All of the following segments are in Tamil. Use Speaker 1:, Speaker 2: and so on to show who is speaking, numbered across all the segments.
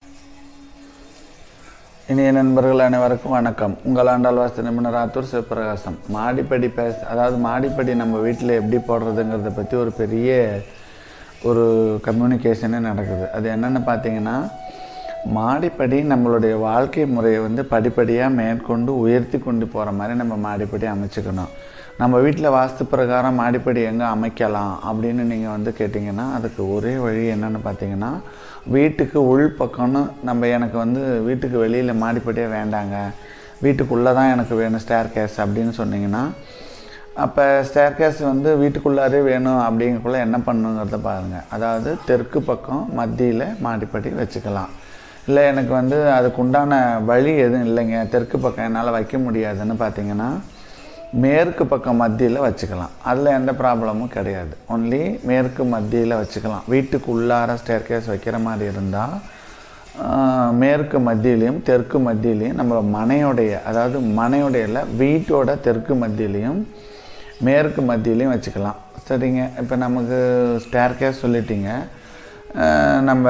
Speaker 1: இனிய நண்பர்கள் அனைவருக்கும் வணக்கம் உங்கள் ஆண்டாள் வாஸ்து நிபுணர் ஆத்தூர் சிவபிரகாசம் மாடிப்படி பேச அதாவது மாடிப்படி நம்ம வீட்டில் எப்படி போடுறதுங்கிறத பற்றி ஒரு பெரிய ஒரு கம்யூனிகேஷனே நடக்குது அது என்னென்னு பார்த்தீங்கன்னா மாடிப்படி நம்மளுடைய வாழ்க்கை முறையை வந்து படிப்படியாக மேற்கொண்டு உயர்த்தி கொண்டு போகிற மாதிரி நம்ம மாடிப்படி அமைச்சுக்கணும் நம்ம வீட்டில் வாஸ்து பிரகாரம் மாடிப்படி எங்கே அமைக்கலாம் அப்படின்னு நீங்கள் வந்து கேட்டிங்கன்னா அதுக்கு ஒரே வழி என்னென்னு பார்த்தீங்கன்னா வீட்டுக்கு உள் பக்கம்னு நம்ம எனக்கு வந்து வீட்டுக்கு வெளியில் மாடிப்படியே வேண்டாங்க வீட்டுக்குள்ளே தான் எனக்கு வேணும் ஸ்டேர் கேஸ் அப்படின்னு சொன்னீங்கன்னா அப்போ ஸ்டேர் கேஸ் வந்து வீட்டுக்குள்ளாரே வேணும் அப்படிங்கக்குள்ள என்ன பண்ணுங்கிறத பாருங்கள் அதாவது தெற்கு பக்கம் மத்தியில் மாடிப்படி வச்சுக்கலாம் இல்லை எனக்கு வந்து அதுக்கு உண்டான வழி எதுவும் இல்லைங்க தெற்கு பக்கம் என்னால் வைக்க முடியாதுன்னு பார்த்தீங்கன்னா மேற்கு பக்கம் மத்தியில் வச்சுக்கலாம் அதில் எந்த ப்ராப்ளமும் கிடையாது ஒன்லி மேற்கு மத்தியில் வச்சுக்கலாம் வீட்டுக்கு உள்ளார ஸ்டேர் கேஸ் வைக்கிற மாதிரி இருந்தால் மேற்கு மத்தியிலையும் தெற்கு மத்தியிலையும் நம்ம மனையுடைய அதாவது மனையுடைய இல்லை வீட்டோட தெற்கு மத்தியிலையும் மேற்கு மத்தியிலையும் வச்சுக்கலாம் சரிங்க இப்போ நமக்கு ஸ்டேர் கேஸ் சொல்லிட்டீங்க நம்ம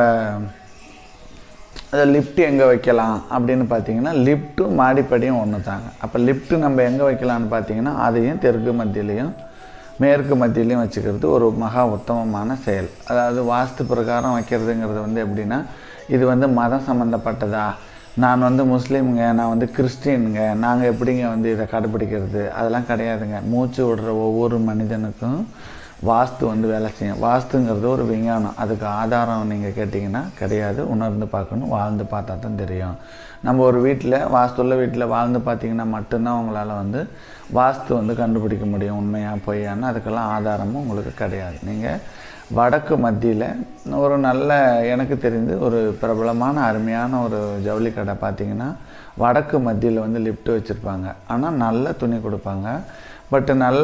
Speaker 1: அதை லிஃப்ட் எங்கே வைக்கலாம் அப்படின்னு பார்த்தீங்கன்னா லிஃப்ட்டும் மாடிப்படியும் ஒன்று தாங்க அப்போ லிஃப்ட்டு நம்ம எங்கே வைக்கலான்னு பார்த்தீங்கன்னா அதையும் தெற்கு மத்தியிலையும் மேற்கு மத்தியிலையும் வச்சுக்கிறது ஒரு மகா உத்தமமான செயல் அதாவது வாஸ்து பிரகாரம் வைக்கிறதுங்கிறது வந்து எப்படின்னா இது வந்து மதம் சம்மந்தப்பட்டதா நான் வந்து முஸ்லீமுங்க நான் வந்து கிறிஸ்டின்ங்க நாங்கள் எப்படிங்க வந்து இதை கடைப்பிடிக்கிறது அதெல்லாம் கிடையாதுங்க மூச்சு விடுற ஒவ்வொரு மனிதனுக்கும் வாஸ்து வந்து வேலை செய்யும் வாஸ்துங்கிறது ஒரு விஞ்ஞானம் அதுக்கு ஆதாரம் நீங்கள் கேட்டிங்கன்னா கிடையாது உணர்ந்து பார்க்கணும் வாழ்ந்து பார்த்தா தான் தெரியும் நம்ம ஒரு வீட்டில் வாஸ்துள்ள வீட்டில் வாழ்ந்து பார்த்தீங்கன்னா மட்டும்தான் உங்களால் வந்து வாஸ்து வந்து கண்டுபிடிக்க முடியும் உண்மையாக பொய்யான்னு அதுக்கெல்லாம் ஆதாரமும் உங்களுக்கு கிடையாது நீங்கள் வடக்கு மத்தியில் ஒரு நல்ல எனக்கு தெரிந்து ஒரு பிரபலமான அருமையான ஒரு ஜவுளி கடை பார்த்தீங்கன்னா வடக்கு மத்தியில் வந்து லிஃப்ட் வச்சுருப்பாங்க ஆனால் நல்ல துணி கொடுப்பாங்க பட் நல்ல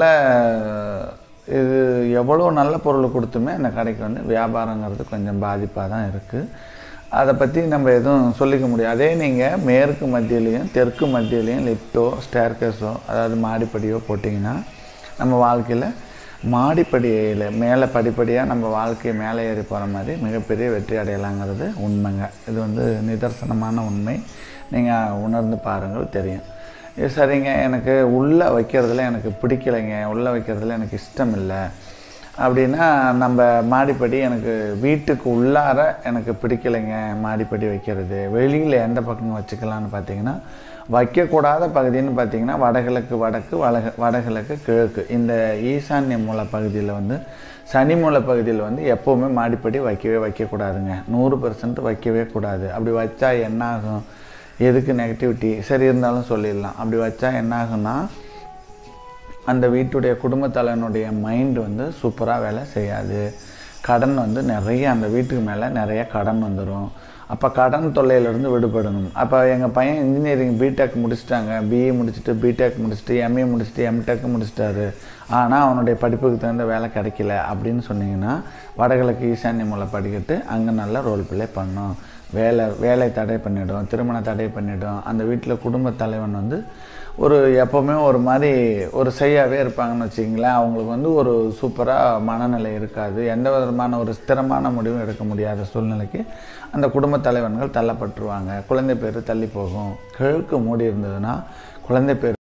Speaker 1: இது எவ்வளோ நல்ல பொருள் கொடுத்துமே அந்த கடைக்கு வந்து வியாபாரங்கிறது கொஞ்சம் பாதிப்பாக தான் இருக்குது அதை பற்றி நம்ம எதுவும் சொல்லிக்க முடியாது அதே நீங்கள் மேற்கு மத்தியிலையும் தெற்கு மத்தியிலையும் லிஃப்ட்டோ ஸ்டேர்கேஸோ அதாவது மாடிப்படியோ போட்டிங்கன்னா நம்ம வாழ்க்கையில் மாடிப்படியில் மேலே படிப்படியாக நம்ம வாழ்க்கை மேலே ஏறி போகிற மாதிரி மிகப்பெரிய வெற்றி அடையலாங்கிறது உண்மைங்க இது வந்து நிதர்சனமான உண்மை நீங்கள் உணர்ந்து பாருங்கள் தெரியும் இது சரிங்க எனக்கு உள்ளே வைக்கிறதுல எனக்கு பிடிக்கலைங்க உள்ளே வைக்கிறதுல எனக்கு இஷ்டம் இல்லை அப்படின்னா நம்ம மாடிப்படி எனக்கு வீட்டுக்கு உள்ளார எனக்கு பிடிக்கலைங்க மாடிப்படி வைக்கிறது வெளியில் எந்த பக்கம் வச்சுக்கலான்னு பார்த்தீங்கன்னா வைக்கக்கூடாத பகுதின்னு பார்த்தீங்கன்னா வடகிழக்கு வடக்கு வடக வடகிழக்கு கிழக்கு இந்த ஈசான்ய மூல பகுதியில் வந்து சனி மூல பகுதியில் வந்து எப்போவுமே மாடிப்படி வைக்கவே வைக்கக்கூடாதுங்க நூறு பர்சன்ட் வைக்கவே கூடாது அப்படி வச்சா என்ன ஆகும் எதுக்கு நெகட்டிவிட்டி சரி இருந்தாலும் சொல்லிடலாம் அப்படி வச்சா என்ன ஆகும்னா அந்த வீட்டுடைய குடும்பத்தலைவனுடைய மைண்டு வந்து சூப்பராக வேலை செய்யாது கடன் வந்து நிறைய அந்த வீட்டுக்கு மேலே நிறைய கடன் வந்துடும் அப்போ கடன் தொல்லையிலேருந்து விடுபடணும் அப்போ எங்கள் பையன் இன்ஜினியரிங் பிடெக் முடிச்சிட்டாங்க பிஏ முடிச்சுட்டு பிடெக் முடிச்சுட்டு எம்ஏ முடிச்சுட்டு எம்டெக் முடிச்சிட்டாரு ஆனால் அவனுடைய படிப்புக்கு தகுந்த வேலை கிடைக்கல அப்படின்னு சொன்னீங்கன்னா வடகிழக்கு ஈசான்ய மூலை படிக்கிட்டு அங்கே நல்லா ரோல் ப்ளே பண்ணும் வேலை வேலை தடை பண்ணிடும் திருமண தடை பண்ணிடும் அந்த வீட்டில் குடும்ப தலைவன் வந்து ஒரு எப்போவுமே ஒரு மாதிரி ஒரு செய்யாவே இருப்பாங்கன்னு வச்சிங்களேன் அவங்களுக்கு வந்து ஒரு சூப்பராக மனநிலை இருக்காது எந்த விதமான ஒரு ஸ்திரமான முடிவும் எடுக்க முடியாத சூழ்நிலைக்கு அந்த குடும்ப தலைவன்கள் தள்ளப்பட்டுருவாங்க குழந்தை பேர் தள்ளி போகும் கிழக்கு மூடி இருந்ததுன்னா குழந்தை பேர்